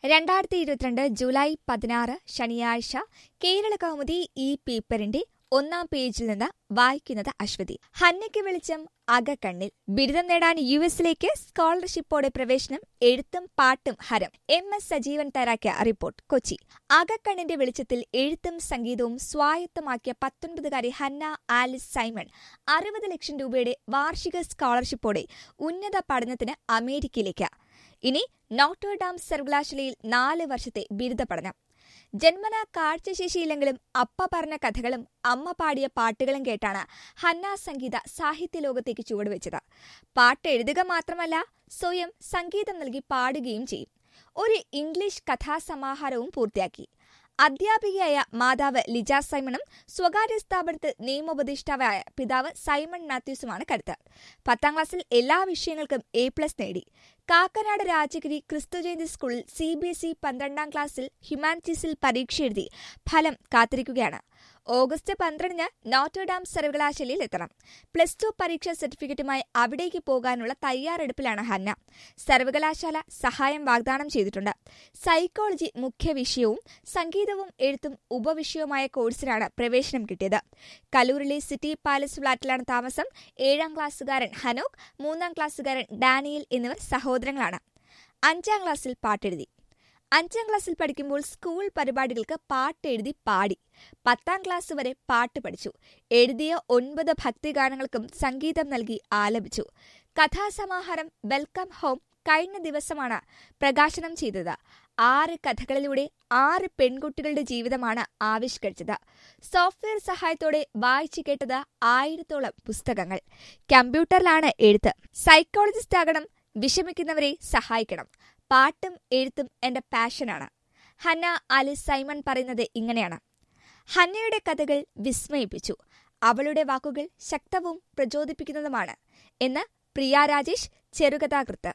രണ്ടായിരത്തി ഇരുപത്തിരണ്ട് ജൂലൈ പതിനാറ് ശനിയാഴ്ച കേരള കൗമുദി ഈ പേപ്പറിന്റെ ഒന്നാം പേജിൽ നിന്ന് വായിക്കുന്നത് അശ്വതി ഹന്നയ്ക്ക് വെളിച്ചം അകക്കണ്ണിൽ ബിരുദം നേടാൻ യു എസിലേക്ക് സ്കോളർഷിപ്പോടെ പ്രവേശനം എഴുത്തും പാട്ടും ഹരം എം എസ് സജീവൻ തയ്യാറാക്കിയ റിപ്പോർട്ട് കൊച്ചി അകക്കണ്ണിന്റെ വെളിച്ചത്തിൽ എഴുത്തും സംഗീതവും സ്വായത്തമാക്കിയ പത്തൊൻപതുകാരി ഹന്ന ആലിസ് സൈമൺ അറുപത് ലക്ഷം രൂപയുടെ വാർഷിക സ്കോളർഷിപ്പോടെ ഉന്നത പഠനത്തിന് അമേരിക്കയിലേക്ക് ഇനി നോട്ടർഡാം സർവകലാശാലയിൽ നാല് വർഷത്തെ ബിരുദ പഠനം ജന്മന കാഴ്ചശേഷിയില്ലെങ്കിലും അപ്പ പറഞ്ഞ കഥകളും അമ്മ പാടിയ പാട്ടുകളും കേട്ടാണ് ഹന്ന സംഗീത സാഹിത്യ ലോകത്തേക്ക് ചുവടുവെച്ചത് പാട്ട് എഴുതുക മാത്രമല്ല സ്വയം സംഗീതം നൽകി പാടുകയും ചെയ്യും ഒരു ഇംഗ്ലീഷ് കഥാസമാഹാരവും പൂർത്തിയാക്കി അധ്യാപികയായ മാതാവ് ലിജ സൈമണും സ്വകാര്യ സ്ഥാപനത്തിൽ നിയമോപദേഷ്ടാവായ പിതാവ് സൈമൺ മാത്യൂസുമാണ് കരുത്ത് പത്താം ക്ലാസ്സിൽ എല്ലാ വിഷയങ്ങൾക്കും എ പ്ലസ് നേടി കാക്കനാട് രാജഗിരി ക്രിസ്തുജയന്തി സ്കൂളിൽ സി ബി എസ് ഇ പന്ത്രണ്ടാം ക്ലാസ്സിൽ ഹ്യൂമാനിറ്റീസിൽ പരീക്ഷ എഴുതി ഫലം കാത്തിരിക്കുകയാണ് ഓഗസ്റ്റ് പന്ത്രണ്ടിന് നോട്ടർഡാം സർവകലാശാലയിൽ എത്തണം പ്ലസ് ടു പരീക്ഷാ സർട്ടിഫിക്കറ്റുമായി അവിടേക്ക് പോകാനുള്ള തയ്യാറെടുപ്പിലാണ് ഹന്ന സർവകലാശാല സഹായം വാഗ്ദാനം ചെയ്തിട്ടുണ്ട് സൈക്കോളജി മുഖ്യ വിഷയവും സംഗീതവും എഴുത്തും ഉപവിഷയവുമായ കോഴ്സിനാണ് പ്രവേശനം കിട്ടിയത് കലൂരിലെ സിറ്റി പാലസ് ഫ്ളാറ്റിലാണ് താമസം ഏഴാം ക്ലാസ്സുകാരൻ ഹനോക് മൂന്നാം ക്ലാസ്സുകാരൻ ഡാനിയൽ എന്നിവർ സഹോദരങ്ങളാണ് അഞ്ചാം ക്ലാസ്സിൽ പാട്ടെഴുതി അഞ്ചാം ക്ലാസ്സിൽ പഠിക്കുമ്പോൾ സ്കൂൾ പരിപാടികൾക്ക് പാട്ട് എഴുതി പാടി പത്താം ക്ലാസ് വരെ പാട്ട് പഠിച്ചു എഴുതിയ ഒൻപത് ഭക്തിഗാനങ്ങൾക്കും സംഗീതം നൽകി ആലപിച്ചു കഥാസമാഹാരം വെൽക്കം ഹോം കഴിഞ്ഞ ദിവസമാണ് പ്രകാശനം ചെയ്തത് ആറ് കഥകളിലൂടെ ആറ് പെൺകുട്ടികളുടെ ജീവിതമാണ് ആവിഷ്കരിച്ചത് സോഫ്റ്റ്വെയർ സഹായത്തോടെ വായിച്ചു കേട്ടത് ആയിരത്തോളം പുസ്തകങ്ങൾ കമ്പ്യൂട്ടറിലാണ് എഴുത്ത് സൈക്കോളജിസ്റ്റ് ആകണം വിഷമിക്കുന്നവരെ സഹായിക്കണം പാട്ടും എഴുത്തും എന്റെ പാഷനാണ് ഹന്ന അലി സൈമൺ പറയുന്നത് ഇങ്ങനെയാണ് ഹന്നയുടെ കഥകൾ വിസ്മയിപ്പിച്ചു അവളുടെ വാക്കുകൾ ശക്തവും പ്രചോദിപ്പിക്കുന്നതുമാണ് എന്ന് പ്രിയ രാജേഷ് ചെറുകഥാകൃത്ത്